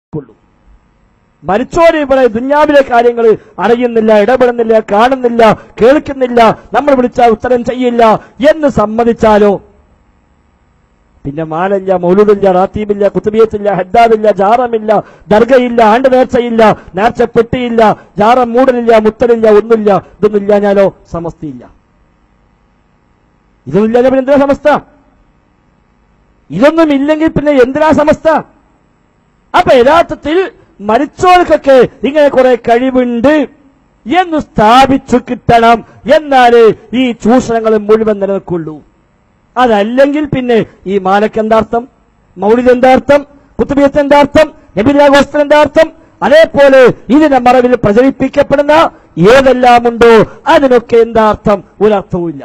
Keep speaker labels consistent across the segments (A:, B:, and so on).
A: കൊള്ളൂ മരിച്ചോര് ഇവിടെ ദുഞ്ഞാവിലെ കാര്യങ്ങൾ അറിയുന്നില്ല ഇടപെടുന്നില്ല കാണുന്നില്ല കേൾക്കുന്നില്ല നമ്മൾ വിളിച്ചാൽ ഉത്തരം ചെയ്യില്ല എന്ന് സമ്മതിച്ചാലോ പിന്നെ മാലല്ല മൗലുദില്ല റാത്തീബില്ല കുത്തുബിയത്തില്ല ഹദ്ദാദില്ല ജാറമില്ല ദർഗയില്ല ആണ്ട് നേർച്ചയില്ല നേർച്ച പെട്ടിയില്ല ജാറം മൂടലില്ല മുത്തലില്ല ഒന്നുമില്ല ഇതൊന്നുമില്ല ഞാനോ സമസ്തയില്ല ഇതൊന്നുമില്ല പിന്നെ എന്തിനാ സമസ്ത ഇതൊന്നും ഇല്ലെങ്കിൽ പിന്നെ എന്തിനാ സമസ്ത അപ്പൊ യഥാർത്ഥത്തിൽ മരിച്ചോർക്കൊക്കെ ഇങ്ങനെ കുറെ കഴിവുണ്ട് എന്ന് സ്ഥാപിച്ചു കിട്ടണം എന്നാലേ ഈ ചൂഷണങ്ങൾ മുഴുവൻ നിലനിൽക്കുള്ളൂ അതല്ലെങ്കിൽ പിന്നെ ഈ മാലക്ക് എന്താർത്ഥം മൗലിദ് എന്താർത്ഥം കുത്തുബിയത്ത് എന്താർത്ഥം നബിരാഘോഷത്തിന് എന്താർത്ഥം അതേപോലെ ഇതിന്റെ മറവിൽ പ്രചരിപ്പിക്കപ്പെടുന്ന ഏതെല്ലാമുണ്ടോ അതിനൊക്കെ എന്താർത്ഥം ഒരർത്ഥവുമില്ല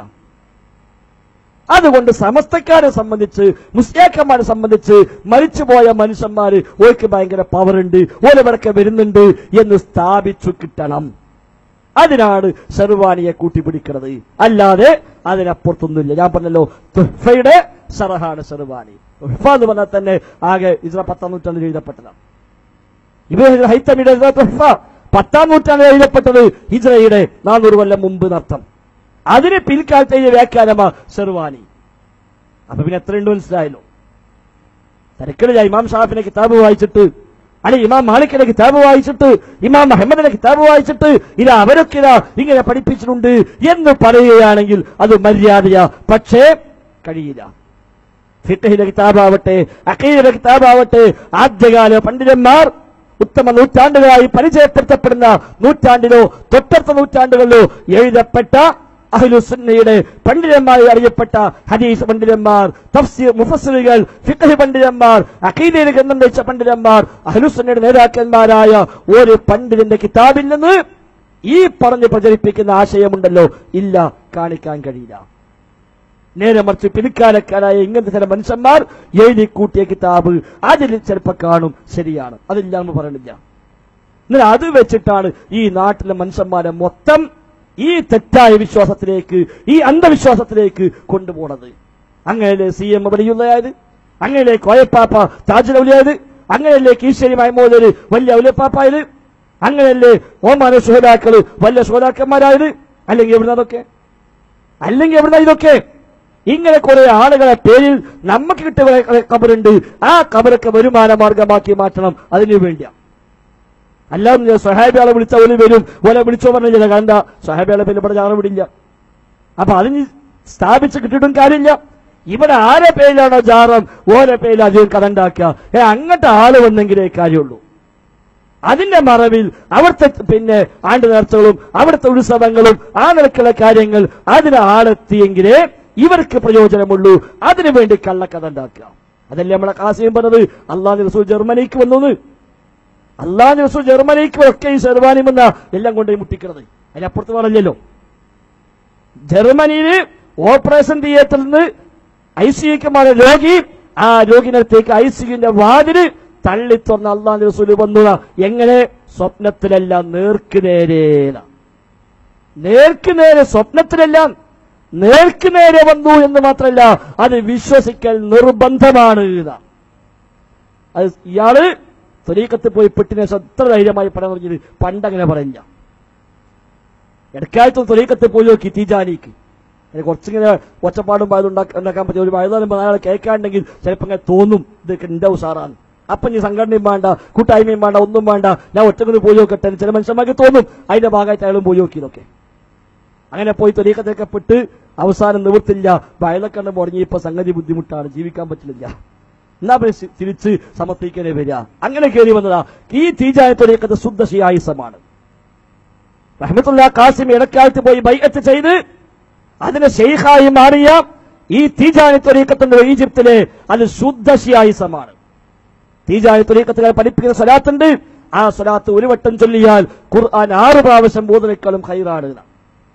A: അതുകൊണ്ട് സമസ്തക്കാരെ സംബന്ധിച്ച് മുസ്ലിയാക്കന്മാരെ സംബന്ധിച്ച് മരിച്ചുപോയ മനുഷ്യന്മാര് ഓർക്ക് ഭയങ്കര പവർ ഉണ്ട് ഓലവിടക്കെ വരുന്നുണ്ട് എന്ന് സ്ഥാപിച്ചു കിട്ടണം അതിനാണ് ഷെർവാനിയെ കൂട്ടിപ്പിടിക്കുന്നത് അല്ലാതെ അതിനപ്പുറത്തൊന്നുമില്ല ഞാൻ പറഞ്ഞല്ലോ തുഹ്ഫയുടെ ഷറഹാണ് ഷെർവാനി തുഹ്ഫ എന്ന് പറഞ്ഞാൽ തന്നെ ആകെ ഇസ്ര പത്താം നൂറ്റാണ്ടിൽ എഴുതപ്പെട്ടതാണ് ഇബ്രാഹിം ഹൈത്തമിയുടെ തുഹ്ഫ പത്താം നൂറ്റാണ്ടിൽ എഴുതപ്പെട്ടത് ഹിജ്റയുടെ നാനൂറ് കൊല്ലം മുമ്പ് നർത്ഥം അതിന് പിൽക്കാലത്തെ ഈ വ്യാഖ്യാനമാ ഷെർവാനി അപ്പൊ പിന്നെ എത്രയുണ്ട് മനസ്സിലായല്ലോ തിരക്കിടില്ല ഇമാം ഷാഫിനെ കിതാബ് വായിച്ചിട്ട് അല്ലെ ഇമാം മാലിക്കിന്റെ കിതാബ് വായിച്ചിട്ട് ഇമാം മുഹമ്മദിന്റെ കിതാബ് വായിച്ചിട്ട് ഇതാ അവരൊക്കെ ഇതാ ഇങ്ങനെ പഠിപ്പിച്ചിട്ടുണ്ട് എന്ന് പറയുകയാണെങ്കിൽ അത് മര്യാദയാ പക്ഷേ കഴിയില്ല ഫിഖഹിന്റെ കിതാബാവട്ടെ അക്കീയുടെ കിതാബാവട്ടെ ആദ്യകാല പണ്ഡിതന്മാർ ഉത്തമ നൂറ്റാണ്ടുകളായി പരിചയപ്പെടുത്തപ്പെടുന്ന നൂറ്റാണ്ടിലോ തൊട്ടടുത്ത നൂറ്റാണ്ടുകളിലോ എഴുതപ്പെട്ട അഹ്ലുസുന്നയുടെ പണ്ഡിതന്മാരായി അറിയപ്പെട്ട ഹദീസ് പണ്ഡിതന്മാർ തഫ്സീർ മുഫസ്സിറുകൾ ഫിഖഹ് പണ്ഡിതന്മാർ അഖീദയിൽ ഗ്രന്ഥം രചിച്ച പണ്ഡിതന്മാർ അഹ്ലുസുന്നയുടെ നേതാക്കന്മാരായ ഒരു പണ്ഡിതന്റെ കിതാബിൽ നിന്ന് ഈ പറഞ്ഞ് പ്രചരിപ്പിക്കുന്ന ആശയമുണ്ടല്ലോ ഇല്ല കാണിക്കാൻ കഴിയില്ല നേരെ മറിച്ച് പിൽക്കാലക്കാരായ ഇങ്ങനത്തെ ചില മനുഷ്യന്മാർ എഴുതി കൂട്ടിയ കിതാബ് അതിൽ ചിലപ്പോൾ കാണും ശരിയാണ് അതില്ല എന്ന് പറയണില്ല എന്നാൽ അത് വെച്ചിട്ടാണ് ഈ നാട്ടിലെ മനുഷ്യന്മാരെ മൊത്തം ഈ തെറ്റായ വിശ്വാസത്തിലേക്ക് ഈ അന്ധവിശ്വാസത്തിലേക്ക് കൊണ്ടുപോണത് അങ്ങനെയല്ലേ സി എം വലിയുള്ളതായത് അങ്ങനെയല്ലേ കോയപ്പാപ്പ താജുൽ ഔലിയായത് അങ്ങനെയല്ലേ കീശ്ശേരി മൈമോദര് വലിയ ഔലിയപ്പാപ്പായത് അങ്ങനെയല്ലേ ഓമാന സുഹരാക്കള് വലിയ സുഹരാക്കന്മാരായത് അല്ലെങ്കിൽ എവിടുന്ന അതൊക്കെ അല്ലെങ്കിൽ എവിടുന്ന ഇതൊക്കെ ഇങ്ങനെ കുറെ ആളുകളെ പേരിൽ നമുക്ക് കിട്ടിയ കുറെ കബറുണ്ട് ആ കബറൊക്കെ വരുമാന മാർഗമാക്കി മാറ്റണം അതിനു വേണ്ടിയാ അല്ലാതെ സഹാബിയാളെ വിളിച്ച ഒരു വരും ഓലെ വിളിച്ചോ പറഞ്ഞില്ല കണ്ട സഹാബിയാളെ പേര് ഇവിടെ ചാറ് വിടില്ല അപ്പൊ അതിന് സ്ഥാപിച്ച് കിട്ടിയിട്ടും കാര്യമില്ല ഇവിടെ ആരെ പേരിലാണോ ജാറം ഓരോ പേരിൽ അധികം കടണ്ടാക്കുക ഏ അങ്ങോട്ട് ആള് വന്നെങ്കിലേ കാര്യമുള്ളൂ അതിന്റെ മറവിൽ അവിടുത്തെ പിന്നെ ആണ്ട് നേർച്ചകളും അവിടുത്തെ ഉത്സവങ്ങളും ആ നിലക്കുള്ള കാര്യങ്ങൾ അതിന് ആളെത്തിയെങ്കിലേ ഇവർക്ക് പ്രയോജനമുള്ളൂ അതിനു വേണ്ടി കള്ളക്കഥ ഉണ്ടാക്കുക അതല്ലേ നമ്മളെ കാസിയും പറഞ്ഞത് അള്ളാഹ് റസൂൽ ജർമ്മനിക്ക് വന്നത് അള്ളാഹ് റസൂൽ ജർമ്മനിക്ക് ഒക്കെ ഈ ഷെർവാനിയും എന്ന എല്ലാം കൊണ്ടുപോയി മുട്ടിക്കണത് അതിനപ്പുറത്ത് പറഞ്ഞല്ലോ ജർമ്മനിയിൽ ഓപ്പറേഷൻ തിയേറ്ററിൽ നിന്ന് ഐ സിയുക്ക് മാറിയ രോഗി ആ രോഗിനടുത്തേക്ക് ഐ സിയുന്റെ വാതില് തള്ളി തുറന്ന് അള്ളാഹ് റസൂല് വന്നു എങ്ങനെ സ്വപ്നത്തിലല്ല നേർക്ക് നേരേല നേർക്ക് നേരെ സ്വപ്നത്തിലെല്ലാം നേർക്ക് നേരെ വന്നു എന്ന് മാത്രമല്ല അത് വിശ്വസിക്കൽ നിർബന്ധമാണ് എന്നാ. അത് ഇയാള് തൊലീക്കത്ത് പോയി പെട്ടിനെ എത്ര ധൈര്യമായി പറയാൻ പറഞ്ഞത് പണ്ടങ്ങനെ പറയില്ല ഇടക്കാലത്തും തൊലീക്കത്ത് പോയി നോക്കി തീജാനിക്ക് അതിന് കുറച്ചിങ്ങനെ ഒച്ചപ്പാടും പാടും ഉണ്ടാക്കാൻ പറ്റിയ ഒരു വയതാലും അയാൾ കേൾക്കാണ്ടെങ്കിൽ ചിലപ്പോൾ അങ്ങനെ തോന്നും ഇതൊക്കെ എന്റെ ഉഷാറാണ് അപ്പൊ നീ സംഘടനയും വേണ്ട കൂട്ടായ്മയും വേണ്ട ഒന്നും വേണ്ട ഞാൻ ഒറ്റക്കൊന്ന് പോയി നോക്കട്ടെ എന്ന് ചില മനുഷ്യന്മാർക്ക് തോന്നും അതിന്റെ ഭാഗമായിട്ട് അയാളും പോയി നോക്കി ഇതൊക്കെ അങ്ങനെ പോയി തൊലീക്കത്തൊക്കെ പെട്ട് അവസാനം നിവൃത്തില്ല വയലക്കണ്ണ് മുടങ്ങിയപ്പോ സംഗതി ബുദ്ധിമുട്ടാണ് ജീവിക്കാൻ പറ്റില്ല എന്നാ പിന്നെ സി- തിരിച്ച് സമർപ്പിക്കാനേ വരിക അങ്ങനെ കയറി വന്നതാ ഈ തീജായ തൊലീക്കത്ത് ശുദ്ധ ഷിയായിസമാണ് റഹ്മത്തുള്ള കാസിം ഇടക്കാലത്ത് പോയി ബൈഅത്ത് ചെയ്ത് അതിന് ഷെയ്ഖായി മാറിയ ഈ തീജാനി തൊലീക്കത്തിന്റെ ഈജിപ്തിലെ അത് ശുദ്ധ ഷിയായിസമാണ് തീജാനി തൊലീക്കത്തുകാർ പഠിപ്പിക്കുന്ന സ്വലാത്തുണ്ട് ആ സ്വലാത്ത് ഒരു വട്ടം ചൊല്ലിയാൽ ഖുർആൻ ആറ് പ്രാവശ്യം ബോധനേക്കാളും ഹൈറാണ് എന്നാ.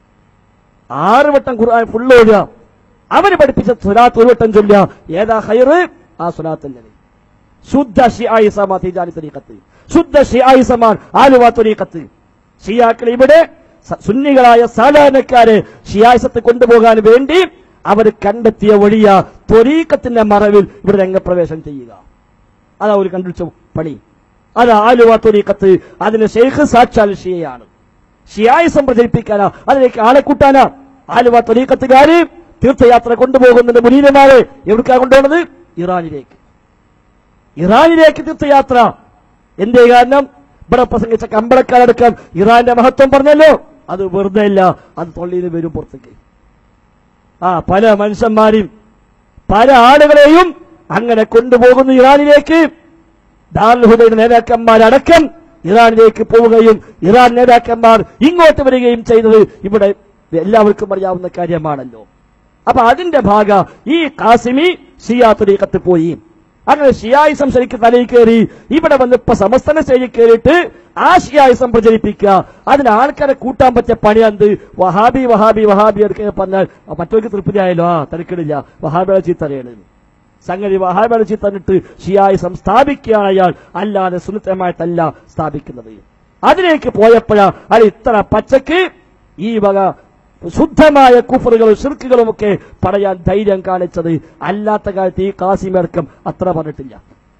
A: ആറ് വട്ടം ഖുർആൻ ഫുള്ള് ഓടുക അവര് പഠിപ്പിച്ച സ്വലാത്ത് ഒരു വട്ടം ചൊല്ലുക ഏതാ ഹൈറ് ആ സ്വലാത്തല്ലേ ശുദ്ധ ഷിയായിസമാ തീജാനി തൊലീക്കത്ത് ശുദ്ധ ഷിയായിസമാണ് ആലുവ തൊലീക്കത്ത് ഷിയാക്കൾ ഇവിടെ സ- സുന്നികളായ സാധാരണക്കാരെ ഷിയായിസത്ത് കൊണ്ടുപോകാൻ വേണ്ടി അവർ കണ്ടെത്തിയ വഴിയ ത്വരീക്കത്തിന്റെ മറവിൽ ഇവിടെ രംഗപ്രവേശം ചെയ്യുക അതാ ഒരു കണ്ടുപിടിച്ച പണി അത് ആലുവ തൊരീക്കത്ത് അതിന് ഷെയ്ഖ് സാക്ഷാൽ ഷിയയാണ് ഷിയായിസം പ്രചരിപ്പിക്കാനാ അതിലേക്ക് ആളെ കൂട്ടാനാ ആലുവ തൊരീക്കത്തുകാര് തീർത്ഥയാത്ര കൊണ്ടുപോകുന്നുണ്ട് മുനീരന്മാരെ എവിടേക്കാ കൊണ്ടുപോകുന്നത് ഇറാനിലേക്ക് ഇറാനിലേക്ക് തീർത്ഥയാത്ര എന്തേ കാരണം ഇവിടെ പ്രസംഗിച്ച കമ്പളക്കാരടക്കം ഇറാന്റെ മഹത്വം പറഞ്ഞല്ലോ അത് വെറുതെ അല്ല അത് തൊള്ളിയിൽ വരും പുറത്തേക്ക് ആ പല മനുഷ്യന്മാരും പല ആളുകളെയും അങ്ങനെ കൊണ്ടുപോകുന്നു ഇറാനിലേക്ക് ദാർഹുദയുടെ നേതാക്കന്മാരടക്കം ഇറാനിലേക്ക് പോവുകയും ഇറാൻ നേതാക്കന്മാർ ഇങ്ങോട്ട് വരികയും ചെയ്തത് ഇവിടെ എല്ലാവർക്കും അറിയാവുന്ന കാര്യമാണല്ലോ അപ്പൊ അതിന്റെ ഭാഗ ഈ കാസിമി ഷിയാ തുരീക്കത്ത് പോയി അങ്ങനെ ഷിയായിസം ശരിക്ക് തലയിൽ കയറി ഇവിടെ വന്ന് ഇപ്പൊ സമസ്തന സ്റ്റേജിൽ കയറിയിട്ട് ആ ഷിയായിസം പ്രചരിപ്പിക്കുക അതിന് ആൾക്കാരെ കൂട്ടാൻ പറ്റിയ പണി എന്ത് വഹാബി വഹാബി വഹാബി എടുക്കുക പറഞ്ഞാൽ മറ്റവർക്ക് തൃപ്തിയായല്ലോ ആ തിരക്കിടില്ല വഹാബിയുടെ ചീത്തറിയാണ് സംഗതി വഹാബിയുടെ ചീത്തന്നിട്ട് ഷിയായിസം സ്ഥാപിക്കുകയാണ് അയാൾ അല്ലാതെ സുനിത്തമായിട്ടല്ല സ്ഥാപിക്കുന്നത് അതിലേക്ക് പോയപ്പോഴാ അത് ഇത്ര പച്ചക്ക് ഈ വക ശുദ്ധമായ കുഫറുകളും ഷിർക്കുകളും ഒക്കെ പറയാൻ ധൈര്യം കാണിച്ചത് അല്ലാത്ത കാലത്ത് ഈ കാസിമടക്കം അത്ര പറഞ്ഞിട്ടില്ല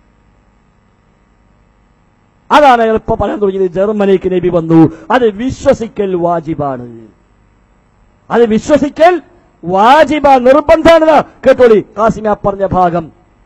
A: അതാണ് അയാൾ ഇപ്പൊ പറയാൻ തുടങ്ങിയത് ജർമ്മനിക്ക് നബി വന്നു അത് വിശ്വസിക്കൽ വാജിബാണ് അത് വിശ്വസിക്കൽ വാജിബ നിർബന്ധമാണ് കേട്ടോളി കാസിമ പറഞ്ഞ ഭാഗം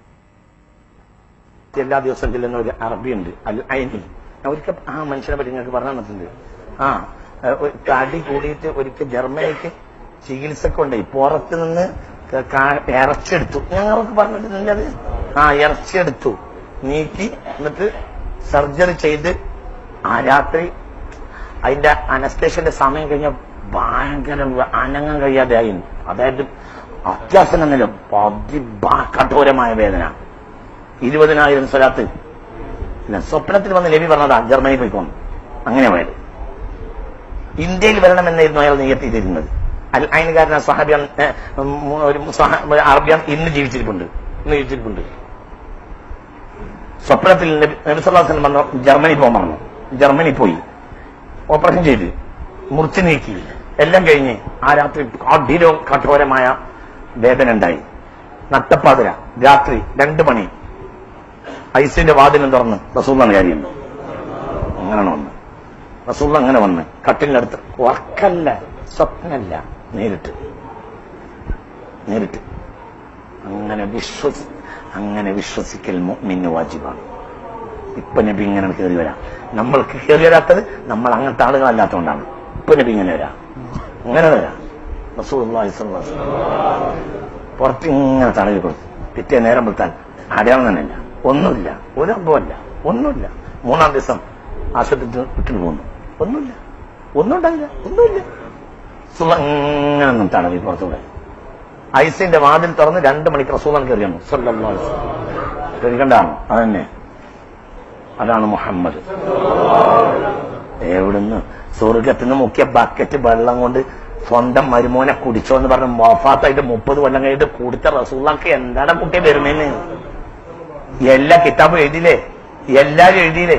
B: എല്ലാ ദിവസവും ചെല്ലുന്ന ഒരു അറബിയുണ്ട് അൽ ഐനി ഞാൻ ഒരിക്കൽ ആ മനുഷ്യനെ പറ്റി നിങ്ങൾക്ക് പറഞ്ഞു തന്നിട്ടുണ്ട് ആ ഏഹ്, ഒരു തടി കൂടിയിട്ട് ഒരിക്കൽ ജർമ്മനിക്ക് ചികിത്സക്ക് കൊണ്ടുപോയി പുറത്ത് നിന്ന് ക- കാ- ഇറച്ചെടുത്തു ഞങ്ങൾക്ക് പറഞ്ഞിട്ടില്ല അത് ആ ഇറച്ചിയെടുത്തു നീക്കി എന്നിട്ട് സർജറി ചെയ്ത് ആ രാത്രി അതിന്റെ അനസ്തേഷ്യന്റെ സമയം കഴിഞ്ഞ ഭയങ്കര അനങ്ങാൻ കഴിയാതെ ആയി അതായത് അത്യാവശ്യം തന്നെ കഠോരമായ വേദന ഇരുപതിനായിരം സ്വലാത്ത് ഇല്ല സ്വപ്നത്തിൽ വന്ന് നബി പറഞ്ഞതാ ജർമ്മനിയിൽ പോയിക്കോന്നു അങ്ങനെ പോയത് ഇന്ത്യയിൽ വരണമെന്നായിരുന്നു അയാൾ നിയത്തിയിരുന്നത് അൽ അയൻകാരന സഹാബിയാൻ ഏഹ്, ഉം, ഒരു സഹ- ഒരു അറബിയാൻ ഇന്ന് ജീവിച്ചിരിപ്പുണ്ട് ഇന്ന് ജീവിച്ചിരിപ്പുണ്ട് സ്വപ്നത്തിൽ നബി നബി സല്ലല്ലാഹു അലൈഹി വസല്ലം വന്നു ജർമ്മനി പോകാൻ പറഞ്ഞു ജർമ്മനി പോയി ഓപ്പറേഷൻ ചെയ്ത് മുറിച്ചു നീക്കി എല്ലാം കഴിഞ്ഞ് ആ രാത്രി കഠിനവും കഠോരമായ വേദന ഉണ്ടായി നട്ടപ്പാതിര രാത്രി രണ്ടു മണി ഐസിന്റെ വാതിലും തുറന്ന് റസൂള്ളാണ് കാര്യം അങ്ങനെയാണ് വന്ന് റസൂള്ള അങ്ങനെ വന്ന് കട്ടിലിനടുത്ത് ഉറക്കല്ല സ്വപ്നല്ല നേരിട്ട് നേരിട്ട് അങ്ങനെ വിശ്വസി അങ്ങനെ വിശ്വസിക്കൽ മിന്നു വാജിബാണ് ഇപ്പൊ നബി ഇങ്ങനെ കയറി വരാം നമ്മൾക്ക് കയറി വരാത്തത് നമ്മൾ അങ്ങനത്തെ ആളുകളല്ലാത്തതുകൊണ്ടാണ് ഇപ്പൊ നബി ഇങ്ങനെ വരാം അങ്ങനെ വരാം റസൂലുള്ളാഹി സ്വല്ലല്ലാഹു അലൈഹി വസല്ലം. പുറത്ത് ഇങ്ങനെ തടവി കൊടുത്തു പിറ്റേ നേരം വിട്ടാൽ അടയാളം തന്നെയില്ല ഒന്നുമില്ല ഒരു അമ്പമല്ല ഒന്നുമില്ല മൂന്നാം ദിവസം ആശുപത്രി വിട്ടിട്ട് പോന്നു ഒന്നുമില്ല ഒന്നും ഉണ്ടായില്ല ഒന്നുമില്ല സുള്ള ഇങ്ങനെ ഒന്നും തടവി പുറത്തൂടെ ഐസിന്റെ വാതിൽ തുറന്ന് രണ്ട് മണിക്ക് റസൂലൻ കയറിയാണ് കയറിക്കണ്ടാണ് അതന്നെ അതാണ് മുഹമ്മദ് എവിടുന്ന് സ്വർഗത്തിൽ നിന്ന് മുക്കിയ ബക്കറ്റ് വെള്ളം കൊണ്ട് സ്വന്തം മരുമോനെ കുടിച്ചോ എന്ന് പറഞ്ഞ് മൊഫാത്തായിട്ട് മുപ്പത് കൊല്ലം കഴിഞ്ഞിട്ട് കുടിച്ച റസൂള്ളക്ക് എന്താണ് കുട്ടിയെ വരുന്നേന്ന് എല്ലാ കിതാബും എഴുതിയില്ലേ എല്ലാരും എഴുതിയില്ലേ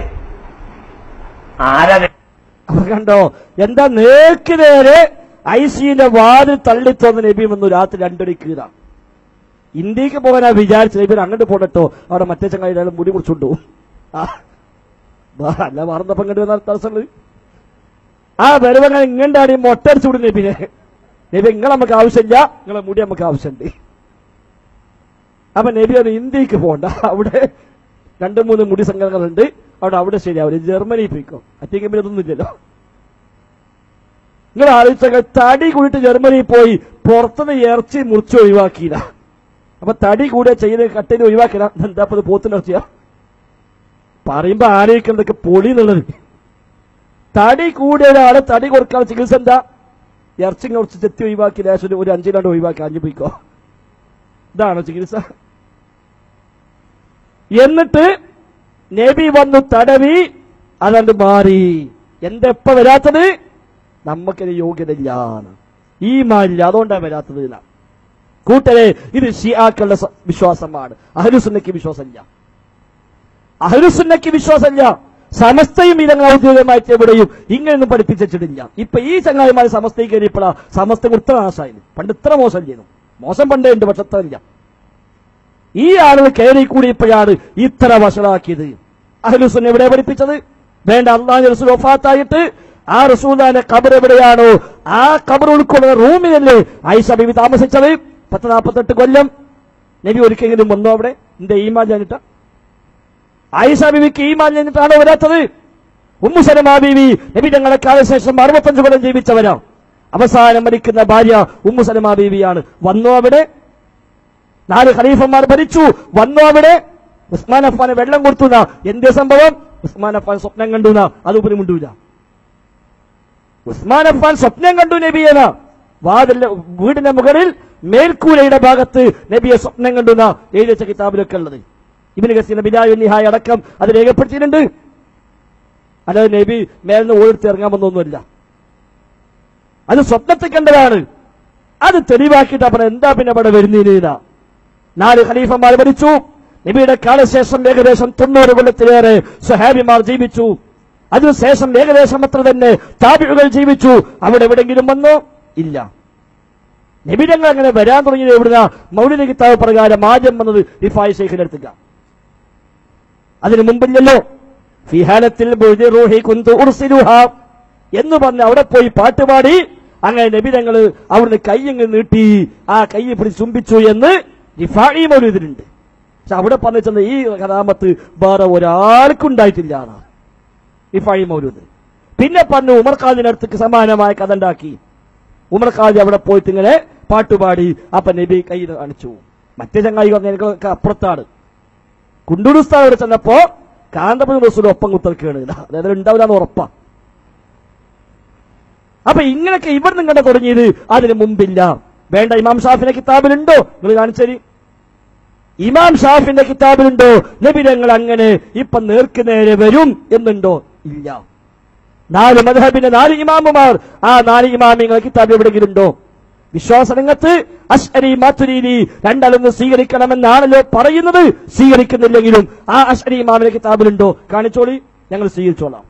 B: ആരാ
A: അപ്പൊ കണ്ടോ എന്താ നേർക്ക് നേരെ ഐസിയുടെ വാതിൽ തള്ളിത്തോന്ന് നബി വന്നു രാത്രി രണ്ടരയ്ക്ക് ഇതാണ് ഇന്ത്യക്ക് പോകാനാ വിചാരിച്ച നബി അങ്ങോട്ട് പോകട്ടോ അവിടെ മറ്റേ ചങ്ങായി മുടി കുറിച്ചുണ്ടോ അല്ല മറന്നപ്പം കണ്ടു വന്നാൽ തടസ്സമുള്ളത് ആ വരവങ്ങൾ ഇങ്ങണ്ടാണ് മൊട്ടടിച്ചു വിടും നബിനെ നബി നിങ്ങൾ നമുക്ക് ആവശ്യമില്ല നിങ്ങളെ മുടി നമുക്ക് ആവശ്യമുണ്ട് അപ്പൊ നബി അത് ഇന്ത്യക്ക് പോകണ്ട അവിടെ രണ്ട് മൂന്ന് മുടി സംഘടനകളുണ്ട് അവിടെ അവിടെ ശരിയാവില്ല ജർമ്മനി പോയിക്കോ അറ്റേക്ക് പിന്നെ ഇതൊന്നും ഇല്ലല്ലോ നിങ്ങൾ ആലോചിച്ച തടി കൂടിയിട്ട് ജർമ്മനി പോയി പുറത്തുനിന്ന് ഇറച്ചി മുറിച്ച് ഒഴിവാക്കിയില്ല അപ്പൊ തടി കൂടെ ചെയ്ത് കട്ടിന് ഒഴിവാക്കില്ല എന്താ അപ്പൊ പോത്തിനിറച്ചിയ പറയുമ്പോ ആലോചിക്കുന്നതൊക്കെ പൊളി എന്നുള്ളത് തടി കൂടിയ ഒരാള് തടി കൊടുക്കാൻ ചികിത്സ എന്താ ഇറച്ചി കുറച്ച് ചെത്തി ഒഴിവാക്കി ലേശം ഒരു അഞ്ചിലാണ്ട് ഒഴിവാക്കി അഞ്ചു പോയിക്കോ ഇതാണോ ചികിത്സ എന്നിട്ട് നബി വന്നു തടവി അതണ്ട് മാറി എന്താ എപ്പ വരാത്തത് നമുക്കൊരു യോഗ്യതയില്ലാണ് ഈ മാരില്ല അതുകൊണ്ടാണ് വരാത്തത് എന്നാ. കൂട്ടരെ ഇത് ഷിയാക്കളുടെ സ- വിശ്വാസമാണ് അഹലുസുന്നയ്ക്ക് വിശ്വാസമില്ല അഹലുസുന്നയ്ക്ക് വിശ്വാസമില്ല സമസ്തയും ഇതങ്ങൾ ഔദ്യോഗികമായിട്ട് എവിടെയും ഇങ്ങനെയൊന്നും പഠിപ്പിച്ചിട്ടില്ല ഇപ്പൊ ഈ ചങ്ങാതിമാർ സമസ്തയിൽ കയറിയപ്പോഴാ സമസ്ത ഇത്ര നാശമായിരുന്നു പണ്ട് ഇത്ര മോശം ചെയ്യുന്നു മോശം പണ്ടേ ഉണ്ട് പക്ഷെ അത്ര ഇല്ല ഈ ആളുകൾ കയറി കൂടിയപ്പോഴാണ് ഇത്ര വഷളാക്കിയത് അഹ്ലുസുന്ന എവിടെ പഠിപ്പിച്ചത് വേണ്ട അള്ളാഹു റസൂൽ ഒഫാത്തായിട്ട് ആ റസൂലാന്റെ ഖബർ എവിടെയാണോ ആ ഖബർ ഉൾക്കൊള്ളുന്ന റൂമിലല്ലേ ആയിഷ ബിബി താമസിച്ചത് പത്ത് നാൽപ്പത്തെട്ട് കൊല്ലം നബി ഒരിക്കലെങ്കിലും വന്നോ അവിടെ എന്റെ ഈമാൻ ഞാനിട്ട ആയിഷ ബിബിക്ക് ഈമാൻ ഞാനിട്ടാണോ വരാത്തത് ഉമ്മു സലമാ ബീവി നബി തങ്ങളുടെ കാലശേഷം അറുപത്തഞ്ച് കൊല്ലം ജീവിച്ചവരാ അവസാനം മരിക്കുന്ന ഭാര്യ ഉമ്മു സലമാ ബീവിയാണ് വന്നോ അവിടെ നാല് ഖലീഫന്മാർ ഭരിച്ചു വന്നോ അവിടെ ഉസ്മാൻ അഫ്ഫാന് വെള്ളം കൊടുത്തുന്ന എന്തേ സംഭവം ഉസ്മാൻ അഫ്ഫാൻ സ്വപ്നം കണ്ടുന അത് ഉപരി മുണ്ടൂല ഉസ്മാൻ അഫ്ഫാൻ സ്വപ്നം കണ്ടു നബിയന വാതിലെ വീടിന്റെ മുകളിൽ മേൽക്കൂലയുടെ ഭാഗത്ത് നബിയെ സ്വപ്നം കണ്ടുന്ന എഴുതി വെച്ച കിതാബിലൊക്കെ ഉള്ളത് ഇബിന് ഗസീന ബിലായു നിഹായ അടക്കം അത് രേഖപ്പെടുത്തിയിട്ടുണ്ട് അല്ലാതെ നബി മേലിന്ന് ഓടിട്ട് ഇറങ്ങാൻ വന്നൊന്നുമില്ല അത് സ്വപ്നത്തിൽ കണ്ടതാണ് അത് തെളിവാക്കിയിട്ട് അപ്പോൾ എന്താ പിന്നെ അവിടെ വരുന്നീന നാല് ഖലീഫന്മാർ ഭരിച്ചു നബിയുടെ കാലശേഷം ഏകദേശം തൊണ്ണൂറ് കൊല്ലത്തിലേറെ സുഹാബിമാർ ജീവിച്ചു അതിനുശേഷം ഏകദേശം അത്ര തന്നെ താപിഴുകൾ ജീവിച്ചു അവിടെ എവിടെങ്കിലും വന്നോ ഇല്ല നബിതങ്ങൾ അങ്ങനെ വരാൻ തുടങ്ങിയത് എവിടുന്ന മൗലിക കിതാബ് പ്രകാരം ആദ്യം വന്നത് റിഫായ് ഷെയ്ഖിന്റെ അടുത്തേക്ക അതിനു മുമ്പില്ലല്ലോ ഫിഹാലത്തിൽ ബുഴുതി റൂഹി കുന്തു ഉർസിലുഹ എന്ന് പറഞ്ഞ് അവിടെ പോയി പാട്ടുപാടി അങ്ങനെ നബിതങ്ങൾ അവിടുന്ന് കൈയങ്ങ് നീട്ടി ആ കൈ പിടിച്ച് ചുംബിച്ചു എന്ന് റിഫായി മൗലൂദിനുണ്ട് പക്ഷെ അവിടെ പറഞ്ഞു ചെന്ന ഈ കഥാമത്ത് വേറെ ഒരാൾക്കും ഉണ്ടായിട്ടില്ല എന്നാണ് റിഫായി മൗലൂദ് പിന്നെ പറഞ്ഞു ഉമർ ഖാദിന്റെ അടുത്തേക്ക് സമാനമായ കഥ ഉണ്ടാക്കി ഉമർ ഖാദി അവിടെ പോയിട്ട് ഇങ്ങനെ പാട്ടുപാടി അപ്പൊ നബി കൈ കാണിച്ചു മറ്റേ ചങ്ങായി പറഞ്ഞ എനിക്ക് അപ്പുറത്താണ് കുണ്ടൂരുസ്ഥാൻ അവിടെ ചെന്നപ്പോ കാന്തപുരം റസൂൽ ഒപ്പം കുത്തർക്കാണ് അതായത് ഉണ്ടാവില്ല ഉറപ്പാ അപ്പൊ ഇങ്ങനെയൊക്കെ ഇവിടെ നിങ്ങളുടെ തുടങ്ങിയത് അതിന് മുമ്പില്ല വേണ്ട ഇമാം ഷാഫിന്റെ കിതാബിലുണ്ടോ നിങ്ങൾ കാണിച്ചേരി ഇമാം ഷാഫിന്റെ കിതാബിലുണ്ടോ നബിരങ്ങൾ അങ്ങനെ ഇപ്പൊ നേർക്ക് നേരെ വരും എന്നുണ്ടോ ഇല്ല നാല് മധബിന്റെ നാല് ഇമാമുമാർ ആ നാല് ഇമാമിങ്ങൾ കിതാബ് എവിടെയെങ്കിലും ഉണ്ടോ വിശ്വാസരംഗത്ത് അഷ്അരി മാത്തുരീനി രണ്ടാളൊന്ന് സ്വീകരിക്കണമെന്നാണല്ലോ പറയുന്നത് സ്വീകരിക്കുന്നില്ലെങ്കിലും ആ അഷ്അരി ഇമാമിന്റെ കിതാബിലുണ്ടോ കാണിച്ചോളി ഞങ്ങൾ സ്വീകരിച്ചോളാം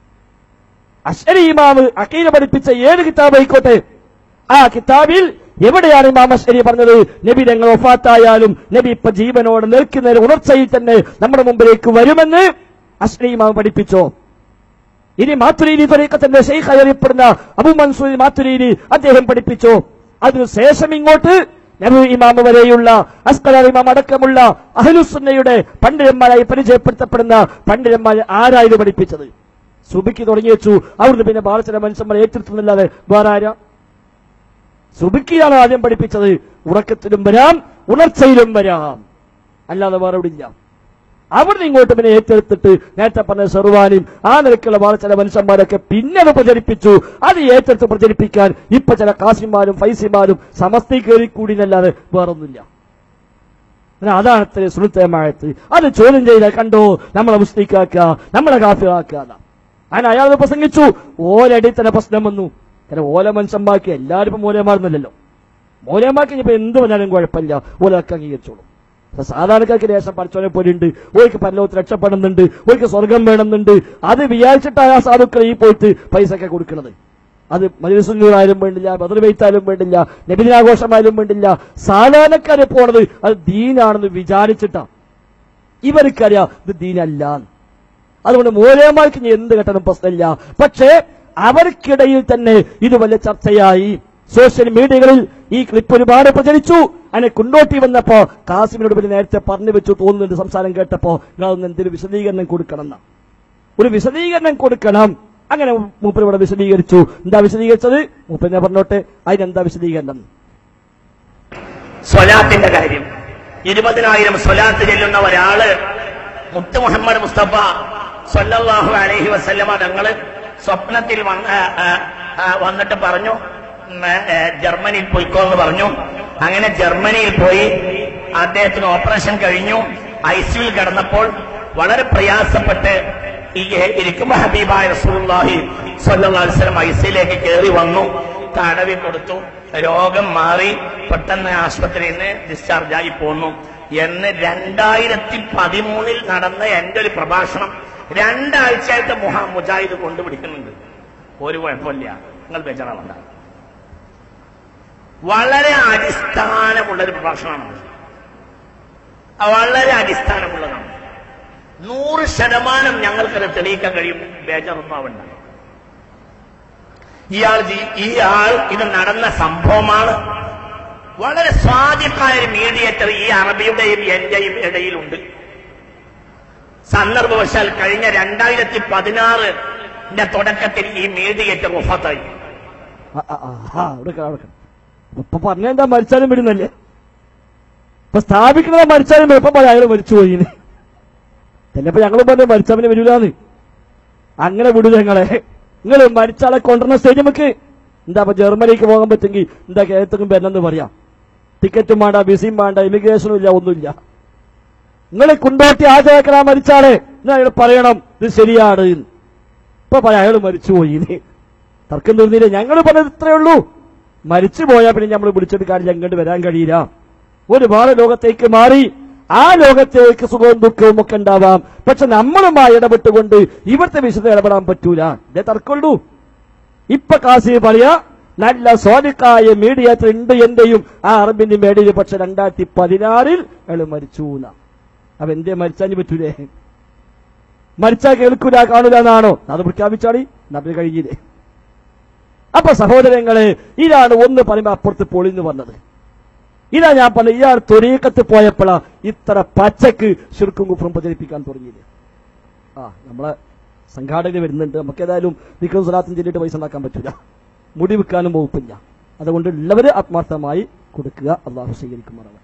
A: അഷ്അരി ഇമാമ് അക്കീല പഠിപ്പിച്ച ഏത് കിതാബ് ആയിക്കോട്ടെ ആ കിതാബിൽ എവിടെയാണ് ഇമാം അഷ്അരി പറഞ്ഞത് നബി ഞങ്ങൾ ഒഫാത്തായാലും നബി ഇപ്പൊ ജീവനോട് നിൽക്കുന്ന ഉണർച്ചയിൽ തന്നെ നമ്മുടെ മുമ്പിലേക്ക് വരുമെന്ന് അഷ്അരി ഇമാം പഠിപ്പിച്ചോ ഇനി മാത്തുരീനി തരീക്കത്തിന്റെ ഷെയ്ഖ് അറിയപ്പെടുന്ന അബു മൻസൂർ മാത്തുരീനി അദ്ദേഹം പഠിപ്പിച്ചു അതിനുശേഷം ഇങ്ങോട്ട് നബി ഇമാം വരെയുള്ള അസ്കലാർ ഇമാം അടക്കമുള്ള അഹ്ലുസുന്നയുടെ പണ്ഡിതന്മാരായി പരിചയപ്പെടുത്തപ്പെടുന്ന പണ്ഡിതന്മാരെ ആരായിരുന്നു പഠിപ്പിച്ചത് സുബിക്ക് തുടങ്ങി വെച്ചു അവിടുന്ന് പിന്നെ ബാലചന മനുഷ്യന്മാരെ ഏറ്റെടുത്തുന്നില്ലാതെ വേറെ ആരാ സുബിക്കിയാണ് ആദ്യം പഠിപ്പിച്ചത് ഉറക്കത്തിലും വരാം ഉണർച്ചയിലും വരാം അല്ലാതെ വേറെ എവിടെ ഇല്ല അവിടുന്ന് ഇങ്ങോട്ട് പിന്നെ ഏറ്റെടുത്തിട്ട് നേരത്തെ പറഞ്ഞ ഷെർവാനും ആ നിലക്കുള്ള വേറെ ചില മനുഷ്യന്മാരൊക്കെ പിന്നെ അത് പ്രചരിപ്പിച്ചു അത് ഏറ്റെടുത്ത് പ്രചരിപ്പിക്കാൻ ഇപ്പൊ ചില കാസിമാരും ഫൈസിമാരും സമസ്തി കയറി കൂടിയല്ലാതെ വേറൊന്നുമില്ല പിന്നെ അതാണ് ഇത്ര സുഹൃത്തമായത് അത് ചോദ്യം ചെയ്താൽ കണ്ടോ നമ്മളെ മുസ്ലിക്കാക്കുക നമ്മളെ കാഫിറാക്കുക അങ്ങനെ അയാൾ അത് പ്രസംഗിച്ചു ഓലടി തന്നെ പ്രശ്നം വന്നു കാരണം ഓല മനുഷ്യന്മാർക്ക് എല്ലാവരും ഇപ്പൊ മൂലമാർന്നല്ലോ മൂലമാർക്ക് ഇനിയിപ്പോ എന്ത് പറഞ്ഞാലും കുഴപ്പമില്ല ഓലൊക്കെ അംഗീകരിച്ചോളൂ അപ്പൊ സാധാരണക്കാർക്ക് ദേശം പഠിച്ചോനെ പോലുണ്ട് ഓയ്ക്ക് പരലോകത്ത് രക്ഷപ്പെടുന്നുണ്ട് ഓയ്ക്ക് സ്വർഗം വേണമെന്നുണ്ട് അത് വിചാരിച്ചിട്ടാണ് ആ സാധുക്കൾ ഈ പോയിട്ട് പൈസ ഒക്കെ കൊടുക്കുന്നത് അത് മജുസുന്നൂറായാലും വേണ്ടില്ല ബദർബെയ്ത്തായാലും വേണ്ടില്ല നബിദിനാഘോഷമായാലും വേണ്ടില്ല സാധാരണക്കാരെ പോണത് അത് ദീനാണെന്ന് വിചാരിച്ചിട്ടാ ഇവർക്കറിയാം ഇത് ദീനല്ല അതുകൊണ്ട് മൂലയന്മാർക്ക് ഇനി എന്ത് കെട്ടണം പ്രശ്നമില്ല പക്ഷേ അവർക്കിടയിൽ തന്നെ ഇത് വലിയ ചർച്ചയായി സോഷ്യൽ മീഡിയകളിൽ ഈ ക്ലിപ്പ് ഒരുപാട് പ്രചരിച്ചു അതിനെ കുണ്ടോട്ടി വന്നപ്പോ കാസിമിനോട് പിന്നെ നേരത്തെ പറഞ്ഞു വെച്ചു തോന്നുന്നുണ്ട് സംസാരം കേട്ടപ്പോ നിങ്ങളൊന്ന് എന്തൊരു വിശദീകരണം കൊടുക്കണം എന്നാ ഒരു വിശദീകരണം കൊടുക്കണം അങ്ങനെ മൂപ്പർ ഇവിടെ വിശദീകരിച്ചു എന്താ വിശദീകരിച്ചത് മൂപ്പരിനെ പറഞ്ഞോട്ടെ അതിനെന്താ വിശദീകരണം
B: സ്വലാത്തിന്റെ കാര്യം ഇരുപതിനായിരം സ്വലാത്ത് ചെല്ലുന്ന ഒരാള് മുത്ത് മുഹമ്മദ് മുസ്തഫ സല്ലല്ലാഹു അലൈഹി വസല്ലമ തങ്ങള് സ്വപ്നത്തിൽ വന്ന് ആ, ആ, വന്നിട്ട് പറഞ്ഞു ഉം, ഏ, ജർമ്മനിയിൽ പോയിക്കോ എന്ന് പറഞ്ഞു അങ്ങനെ ജർമ്മനിയിൽ പോയി അദ്ദേഹത്തിന് ഓപ്പറേഷൻ കഴിഞ്ഞു ഐസിയുവിൽ കിടന്നപ്പോൾ വളരെ പ്രയാസപ്പെട്ട് ഈ ഇരിക്കുമ്പോ ഹബീബായ റസൂലുള്ളാഹി സ്വല്ലല്ലാഹു അലൈഹി വസല്ലം ഐസിയിലേക്ക് കയറി വന്നു തടവി കൊടുത്തു രോഗം മാറി പെട്ടെന്ന് ആശുപത്രിയിൽ നിന്ന് ഡിസ്ചാർജ് ആയി പോന്നു എന്ന് രണ്ടായിരത്തി പതിമൂന്നിൽ നടന്ന എന്റെ ഒരു പ്രഭാഷണം രണ്ടാഴ്ചയായിട്ട് മുഹാ മുജാഹിദ് കൊണ്ടുപിടിക്കുന്നുണ്ട് ഒരു കുഴപ്പമില്ല നിങ്ങൾ ബേജാറാവണ്ട വളരെ അടിസ്ഥാനമുള്ള ഒരു പ്രഭാഷണമാണ് വളരെ അടിസ്ഥാനമുള്ളതാണ് നൂറ് ശതമാനം ഞങ്ങൾക്കത് തെളിയിക്കാൻ കഴിയും ബേജാറൊന്നും ആവണ്ട ഇയാൾ ജി- ഈ ആൾ ഇത് നടന്ന സംഭവമാണ് വളരെ സ്വാധീനമായ ഒരു മീഡിയേറ്റർ ഈ അറബിയുടെയും എന്റെയും ഇടയിലുണ്ട് സന്ദർഭവശാൽ കഴിഞ്ഞ രണ്ടായിരത്തി പതിനാറിന്റെ തുടക്കത്തിൽ ഈ മീഡിയേറ്റർ ഒഫത്തായി
A: ആ, ആ, ആ, ആ, അവിടെ നിൽക്കണം, അവിടെ നിൽക്കണം. ഇപ്പൊ പറഞ്ഞ എന്താ മരിച്ചാലും വിടുന്നല്ലേ ഇപ്പൊ സ്ഥാപിക്കുന്നത് മരിച്ചാലും വരും. ഇപ്പൊ പറയാം അയാൾ മരിച്ചുപോയി ചിലപ്പോ ഞങ്ങൾ പറഞ്ഞു മരിച്ചവനെ വരൂലാന്ന് അങ്ങനെ വിടൂല ഞങ്ങളെ നിങ്ങൾ മരിച്ചാളെ കൊണ്ടുവരുന്ന സ്റ്റേഡിയമക്ക് എന്താ ഇപ്പൊ ജർമ്മനിക്ക് പോകാൻ പറ്റുമെങ്കിൽ എന്താ കേരളത്തിലും വരണമെന്ന് പറയാം ടിക്കറ്റും വേണ്ട വിസയും വേണ്ട ഇമിഗ്രേഷനും ഇല്ല ഒന്നുമില്ല നിങ്ങൾ കുണ്ടോട്ടി ആചാക്കണ മരിച്ചാളെ എന്നാ അയാൾ പറയണം ഇത് ശരിയാണ് ഇപ്പൊ പറയാം അയാൾ മരിച്ചുപോയി തർക്കം തീർന്നില്ല ഞങ്ങൾ പറഞ്ഞത് ഇത്രയേ ഉള്ളൂ മരിച്ചു പോയാൽ പിന്നെ നമ്മൾ വിളിച്ചെടുക്കാൻ ഞങ്ങോട്ട് വരാൻ കഴിയില്ല ഒരുപാട് ലോകത്തേക്ക് മാറി ആ ലോകത്തേക്ക് സുഖവും ദുഃഖവും ഒക്കെ ഉണ്ടാവാം പക്ഷെ നമ്മളുമായി ഇടപെട്ടുകൊണ്ട് ഇവിടുത്തെ വിശുദ്ധ ഇടപെടാൻ പറ്റൂല ഇതേ തർക്കമുള്ളൂ ഇപ്പൊ കാശി പറയാ നല്ല സ്വാദിക്കായ മീഡിയത്തിൽ ഉണ്ട് എന്റെയും ആ അറബിന്റെ മേടിയിൽ പക്ഷെ രണ്ടായിരത്തി പതിനാറിൽ അയാൾ മരിച്ചു എന്നാ അപ്പൊ എന്തേ മരിച്ചാൻ പറ്റൂലേ മരിച്ചാൽ കേൾക്കൂല കാണൂല എന്നാണോ അത് പ്രഖ്യാപിച്ചാളി നബി കഴിഞ്ഞില്ലേ അപ്പൊ സഹോദരങ്ങളെ ഇതാണ് ഒന്ന് പറയുമ്പോ അപ്പുറത്ത് പൊളിന്ന് വന്നത് ഇതാ ഞാൻ പറഞ്ഞ ഇയാൾ തൊരീക്കത്ത് പോയപ്പോഴാ ഇത്ര പച്ചക്ക് ശിർക്കും കുഫറും പ്രചരിപ്പിക്കാൻ തുടങ്ങിയത് ആ നമ്മളെ സംഘാടകർ വരുന്നുണ്ട് നമുക്ക് ഏതായാലും നിൽക്കുന്ന സ്വലാത്തും ചൊല്ലിയിട്ട് പൈസ ഉണ്ടാക്കാൻ പറ്റില്ല മുടി വിൽക്കാനും വകുപ്പില്ല അതുകൊണ്ട് ഉള്ളവര് ആത്മാർത്ഥമായി കൊടുക്കുക അള്ളാഹു സ്വീകരിക്കുമാറാവട്ടെ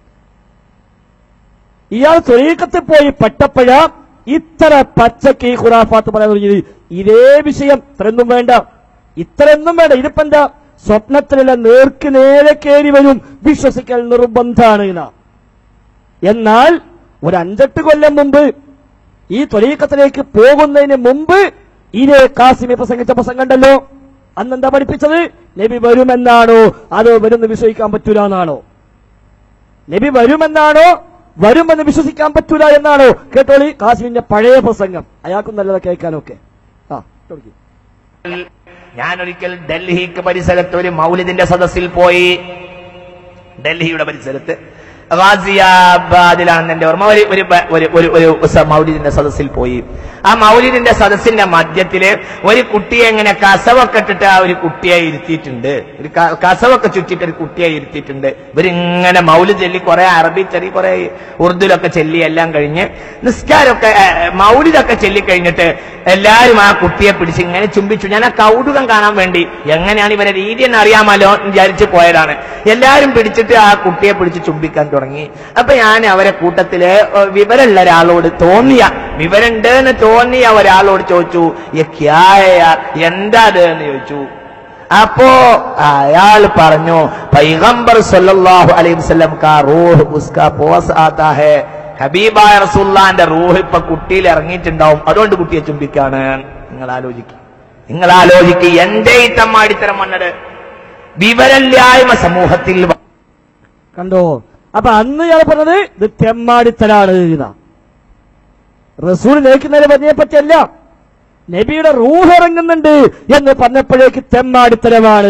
A: ഇയാൾ തൊരീക്കത്തിൽ പോയി പെട്ടപ്പോഴ ഇത്ര പച്ചക്ക് ഈ ഖുറാഫാത്ത് പറയാൻ തുടങ്ങിയത് ഇതേ വിഷയം ഇത്രയൊന്നും വേണ്ട ഇത്രയൊന്നും വേണ്ട ഇതിപ്പോ എന്താ സ്വപ്നത്തിലുള്ള നേർക്ക് നേരെ കയറി വരും വിശ്വസിക്കൽ നിർബന്ധാണ് എന്നാ. എന്നാൽ ഒരു അഞ്ചെട്ട് കൊല്ലം മുമ്പ് ഈ തൊലീക്കത്തിലേക്ക് പോകുന്നതിന് മുമ്പ് ഇതേ കാസിമി പ്രസംഗിച്ച പ്രസംഗമുണ്ടല്ലോ അന്നെന്താ പഠിപ്പിച്ചത് നബി വരുമെന്നാണോ അതോ വരുമെന്ന് വിശ്വസിക്കാൻ പറ്റൂല എന്നാണോ നബി വരുമെന്നാണോ വരുമെന്ന് വിശ്വസിക്കാൻ പറ്റൂല എന്നാണോ കേട്ടോളി കാസിമിന്റെ പഴയ പ്രസംഗം അയാൾക്കും നല്ലത് കേൾക്കാനൊക്കെ ആ തുടങ്ങി
B: ഞാനൊരിക്കൽ ഡൽഹിക്ക് പരിസരത്ത് ഒരു മൗലിദിന്റെ സദസ്സിൽ പോയി ഡൽഹിയുടെ പരിസരത്ത് ഗാസിയാബാദിലാണ് എന്റെ ഓർമ്മ ഒരു ഒരു ബ- ഒരു ഒരു ഒരു സ- മൗലിദിന്റെ സദസ്സിൽ പോയി ആ മൗലിദിന്റെ സദസ്സിന്റെ മധ്യത്തില് ഒരു കുട്ടിയെ ഇങ്ങനെ കസവൊക്കെ ഇട്ടിട്ട് ആ ഒരു കുട്ടിയെ ഇരുത്തിയിട്ടുണ്ട് ഒരു ക- കസവൊക്കെ ചുറ്റിട്ട് ഒരു കുട്ടിയെ ഇരുത്തിയിട്ടുണ്ട് ഇവരിങ്ങനെ മൗലിദ് ചൊല്ലി കുറെ അറബി ചെല്ലി കുറെ ഉറുദുലൊക്കെ ചെല്ലി എല്ലാം കഴിഞ്ഞ് നിസ്കാരമൊക്കെ ഏ, മൗലിദൊക്കെ ചൊല്ലി കഴിഞ്ഞിട്ട് എല്ലാരും ആ കുട്ടിയെ പിടിച്ച് ഇങ്ങനെ ചുംബിച്ചു ഞാൻ ആ കൗതുകം കാണാൻ വേണ്ടി എങ്ങനെയാണ് ഇവരെ രീതി എന്ന് അറിയാമല്ലോ എന്ന് വിചാരിച്ച് പോയതാണ് എല്ലാരും പിടിച്ചിട്ട് ആ കുട്ടിയെ പിടിച്ച് ചുംബിക്കാൻ തുടങ്ങി അപ്പൊ ഞാൻ അവരെ കൂട്ടത്തില് ഏ, വിവരമുള്ള ഒരാളോട് തോന്നിയ വിവരമുണ്ട് എന്ന് തോന്നിയ ഒരാളോട് ചോദിച്ചു "യെ ക്യാ ഹേ യാർ? എന്താ അത് എന്ന് ചോദിച്ചു അപ്പോ അയാൾ പറഞ്ഞു പൈഗംബർ സല്ലല്ലാഹു അലൈഹി വസല്ലം കാ റൂഹ് ഉസ്കാ പോസ് ആതാ ഹേ ഹബീബായ റസൂല്ലാന്റെ റൂഹ് ഇപ്പൊ കുട്ടിയിൽ ഇറങ്ങിയിട്ടുണ്ടാവും അതുകൊണ്ട് കുട്ടിയെ ചുംബിക്കാണ് നിങ്ങൾ ആലോചിക്കും നിങ്ങൾ ആലോചിക്ക് എന്റെ ഈ തമ്മാടിത്തരം വന്നത് വിവരല്ലായ്മ സമൂഹത്തിൽ വ-
A: കണ്ടോ അപ്പൊ അന്ന് ഇയാൾ പറഞ്ഞത് ഇത് തെമ്മാടിത്തലാണ് എന്നാ റസൂൽ നയിക്കുന്നതിനെ പറഞ്ഞതിനെ പറ്റിയല്ല നബിയുടെ റൂഹ് ഇറങ്ങുന്നുണ്ട് എന്ന് പറഞ്ഞപ്പോഴേക്ക് തെമ്മാടിത്തരമാണ്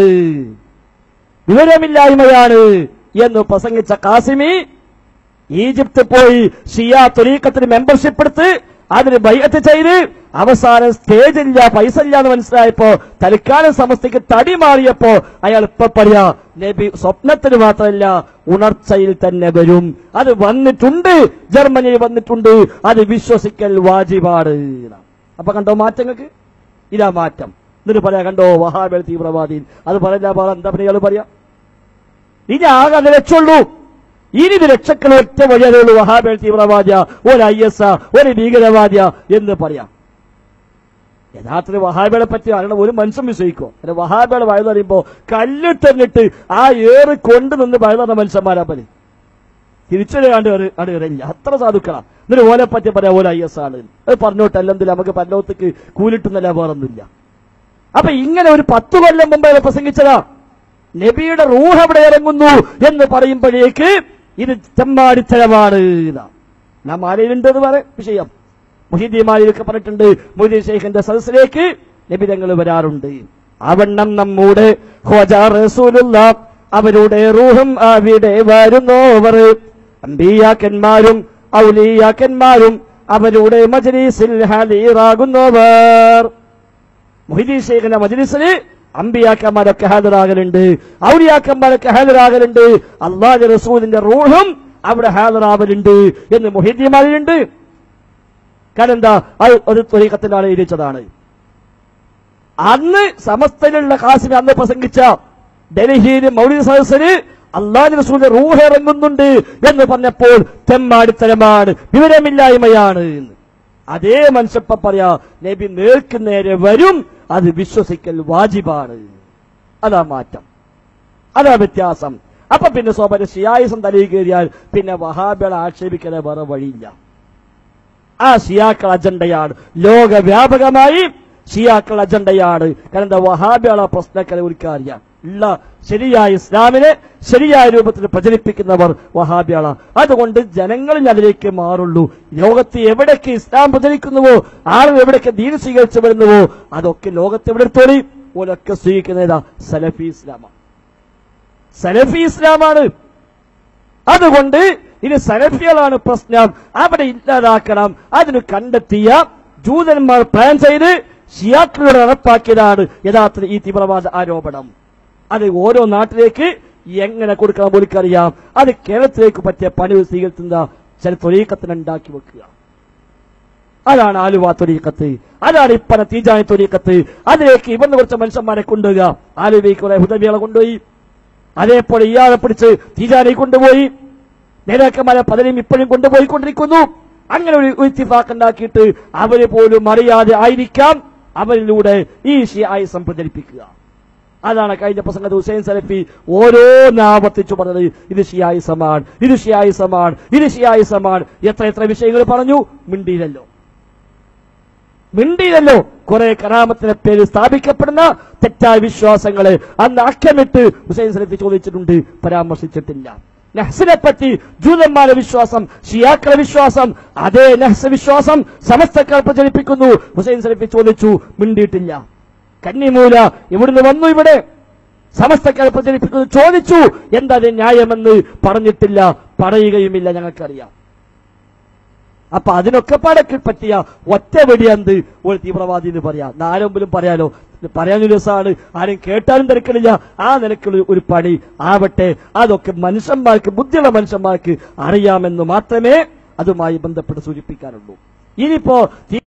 A: വിവരമില്ലായ്മയാണ് എന്ന് പ്രസംഗിച്ച കാസിമി ഈജിപ്ത് പോയി ഷിയ തൊലീക്കത്തിന് മെമ്പർഷിപ്പ് എടുത്ത് അതിന് ബൈഅത്ത് ചെയ്ത് അവസാനം സ്റ്റേജില്ല പൈസ ഇല്ല എന്ന് മനസ്സിലായപ്പോ തൽക്കാലം സമസ്തയ്ക്ക് തടി മാറിയപ്പോ അയാൾ ഇപ്പൊ പറയാ നബി സ്വപ്നത്തിന് മാത്രമല്ല ഉണർച്ചയിൽ തന്നെ വരും അത് വന്നിട്ടുണ്ട് ജർമ്മനിയിൽ വന്നിട്ടുണ്ട് അത് വിശ്വസിക്കൽ വാജിബാണ് അപ്പൊ കണ്ടോ മാറ്റങ്ങൾക്ക് ഇതാ മാറ്റം എന്നിട്ട് പറയാ കണ്ടോ വഹാബൽ തീവ്രവാദി അത് പറയില്ല പറ എന്താ പിന്നെ ഇയാൾ പറയാ ഇനി ആകെ അത് രക്ഷയുള്ളൂ ഇനി ഇത് രക്ഷക്കൾ ഒറ്റ വഴിയുള്ളൂ വഹാബേൽ തീവ്രവാദിയ ഒരു ഐ എസ് ഒരു ഭീകരവാദിയ എന്ന് പറയാം യഥാർത്ഥത്തിൽ വഹാബികളെ പറ്റി അറിയണം ഒരു മനുഷ്യൻ വിശ്വസിക്കോ അല്ലെ വഹാബികളെ വയലു പറയുമ്പോ കല്ലിട്ടെന്നിട്ട് ആ ഏറ് കൊണ്ടു നിന്ന് വയലുന്ന മനുഷ്യന്മാരാ പനി തിരിച്ചറിയാണ്ട് ആണ് ഇറങ്ങില്ല അത്ര സാധുക്കളാ എന്നിട്ട് ഓലെ പറ്റി പറയാ ഓല ഐ എസ് ആണ് അത് പറഞ്ഞോട്ടെ അല്ലെന്നില്ല നമുക്ക് പരലോകത്തേക്ക് കൂലിട്ടുന്നല്ല വേറൊന്നുമില്ല അപ്പൊ ഇങ്ങനെ ഒരു പത്തു കൊല്ലം മുമ്പ് അയാൾ പ്രസംഗിച്ചതാ നബിയുടെ റൂഹ് എവിടെ ഇറങ്ങുന്നു എന്ന് പറയുമ്പോഴേക്ക് ഇത് ചെമ്മാടിത്തരമാണ് എന്നാ. നാം ആലയിലുണ്ടെന്ന് പറ വിഷയം മുഹിദ്ദിമാരിലൊക്കെ പറഞ്ഞിട്ടുണ്ട് മൊയ്തീൻ ഷെയ്ഖിന്റെ സദസ്സിലേക്ക് നബി തങ്ങൾ വരാറുണ്ട് അവണ്ണം നമ്മൂടെ ഖ്വാജാ റസൂലുള്ള അവരുടെ റൂഹും അവിടെ വരുന്നോവർ അമ്പിയാക്കന്മാരും ഔലിയാക്കന്മാരും അവരുടെ മജലിസിൽ ഹാജരാകുന്നവർ മൊഹിദീൻ ഷെയ്ഖിന്റെ മജലിസിൽ അമ്പിയാക്കന്മാരൊക്കെ ഹാജരാകലുണ്ട് ഔലിയാക്കന്മാരൊക്കെ ഹാജരാകലുണ്ട് അള്ളാഹ് റസൂലിന്റെ റൂഹും അവിടെ ഹാജരാവലുണ്ട് എന്ന് മൊഹിദ്യമാരുണ്ട് കാരണം എന്താ അത് ഒരു ത്വരീക്കത്തിലാണ് എഴുതിച്ചതാണ് അന്ന് സമസ്തയിലുള്ള കാസിന് അന്ന് പ്രസംഗിച്ച ഡൽഹിയിൽ മൗലിക സദസ്സിന് അള്ളാഹു റസൂലിന്റെ റൂഹ് ഇറങ്ങുന്നുണ്ട് എന്ന് പറഞ്ഞപ്പോൾ തെമ്മാടിത്തരമാണ് വിവരമില്ലായ്മയാണ് എന്ന്. അതേ മനുഷ്യപ്പ പറയാ നബി നേർക്ക് നേരെ വരും അത് വിശ്വസിക്കൽ വാജിബാണ് അതാ മാറ്റം അതാ വ്യത്യാസം അപ്പൊ പിന്നെ സ്വാഭാവിക ഷിയായിസം തലയിൽ കയറിയാൽ പിന്നെ വഹാബികളെ ആക്ഷേപിക്കാതെ വേറെ വഴിയില്ല ആ ഷിയാക്കൾ അജണ്ടയാണ് ലോകവ്യാപകമായി ഷിയാക്കൾ അജണ്ടയാണ് കാരണം എന്താ വഹാബികളെ പ്രശ്നക്കാരെ ഒരുക്കാറിയാം ഉള്ള ശരിയായ ഇസ്ലാമിനെ ശരിയായ രൂപത്തിൽ പ്രചരിപ്പിക്കുന്നവർ വഹാബികള അതുകൊണ്ട് ജനങ്ങളിൽ അതിലേക്ക് മാറുള്ളൂ ലോകത്ത് എവിടേക്ക് ഇസ്ലാം പ്രചരിക്കുന്നുവോ ആളുകൾ എവിടേക്ക് ദീൻ സ്വീകരിച്ചു വരുന്നുവോ അതൊക്കെ ലോകത്ത് എവിടെ തോന്നി ഓലൊക്കെ സ്വീകരിക്കുന്നതാ സലഫി ഇസ്ലാമാണ് സലഫി ഇസ്ലാമാണ് അതുകൊണ്ട് ഇനി സലഫികളാണ് പ്രശ്നം അവിടെ ഇല്ലാതാക്കണം അതിന് കണ്ടെത്തിയ ജൂതന്മാർ പ്ലാൻ ചെയ്ത് ഷിയാക്കളുടെ നടപ്പാക്കിയതാണ് യഥാർത്ഥത്തിൽ ഈ തീവ്രവാദ ആരോപണം അത് ഓരോ നാട്ടിലേക്ക് എങ്ങനെ കൊടുക്കണം പോലിക്കറിയാം അത് കേരളത്തിലേക്ക് പറ്റിയ പണി സ്വീകരിക്കുന്ന ചില തൊലീക്കത്തിന് ഉണ്ടാക്കി വെക്കുക അതാണ് ആലുവ തൊലീക്കത്ത് അതാണ് ഇപ്പന തീജാനി തൊലീക്കത്ത് അതിലേക്ക് ഇവന്ന് കുറച്ച് മനുഷ്യന്മാരെ കൊണ്ടുപോവുക ആലുവയ്ക്ക് കുറെ ഹുദവികളെ കൊണ്ടുപോയി അതേപോലെ ഇയാളെ പിടിച്ച് തീജാനെ കൊണ്ടുപോയി നേതാക്കന്മാരെ പലരും ഇപ്പോഴും കൊണ്ടുപോയിക്കൊണ്ടിരിക്കുന്നു അങ്ങനെ ഒരു ഇത്തിഫാക്ക് ഉണ്ടാക്കിയിട്ട് അവര് പോലും അറിയാതെ ആയിരിക്കാം അവരിലൂടെ ഈ ഷിയായിസം പ്രചരിപ്പിക്കുക അതാണ് കഴിഞ്ഞ പ്രസംഗത്ത് ഹുസൈൻ സലഫി ഓരോന്നാവർത്തിച്ചു പറഞ്ഞത് ഇത് ഷിയായിസമാണ് ഇത് ഷിയായിസമാണ് ഇത് ഷിയായിസമാണ് എത്ര എത്ര വിഷയങ്ങൾ പറഞ്ഞു മിണ്ടിയില്ലല്ലോ മിണ്ടിയില്ലല്ലോ കുറെ കറാമത്തിന്റെ പേര് സ്ഥാപിക്കപ്പെടുന്ന തെറ്റായ വിശ്വാസങ്ങളെ അന്ന് അക്കമിട്ട് ഹുസൈൻ സലഫി ചോദിച്ചിട്ടുണ്ട് പരാമർശിച്ചിട്ടില്ല നഹ്സിനെ പറ്റി ജൂതന്മാരുടെ വിശ്വാസം ഷിയാക്കളുടെ വിശ്വാസം അതേ നഹ്സ് വിശ്വാസം സമസ്തക്കാർ പ്രചരിപ്പിക്കുന്നു ഹുസൈൻ സലഫി ചോദിച്ചു മിണ്ടിയിട്ടില്ല കന്നിമൂല ഇവിടുന്ന് വന്നു ഇവിടെ സമസ്തക്കാർ പ്രചരിപ്പിക്കുന്നു ചോദിച്ചു എന്താ അത് ന്യായമെന്ന് പറഞ്ഞിട്ടില്ല പറയുകയുമില്ല ഞങ്ങൾക്കറിയാം അപ്പൊ അതിനൊക്കെ പടക്ക് പറ്റിയ ഒറ്റ വെടിയന്ത് ഒരു തീവ്രവാദി എന്ന് പറയാം നാലുമ്പിലും പറയാലോ ഇത് പറയാൻ രസമാണ് ആരും കേട്ടാലും തിരക്കണില്ല ആ നിലക്കുള്ള ഒരു പണി ആവട്ടെ അതൊക്കെ മനുഷ്യന്മാർക്ക് ബുദ്ധിയുള്ള മനുഷ്യന്മാർക്ക് അറിയാമെന്ന് മാത്രമേ അതുമായി ബന്ധപ്പെട്ട് സൂചിപ്പിക്കാനുള്ളൂ ഇനിയിപ്പോ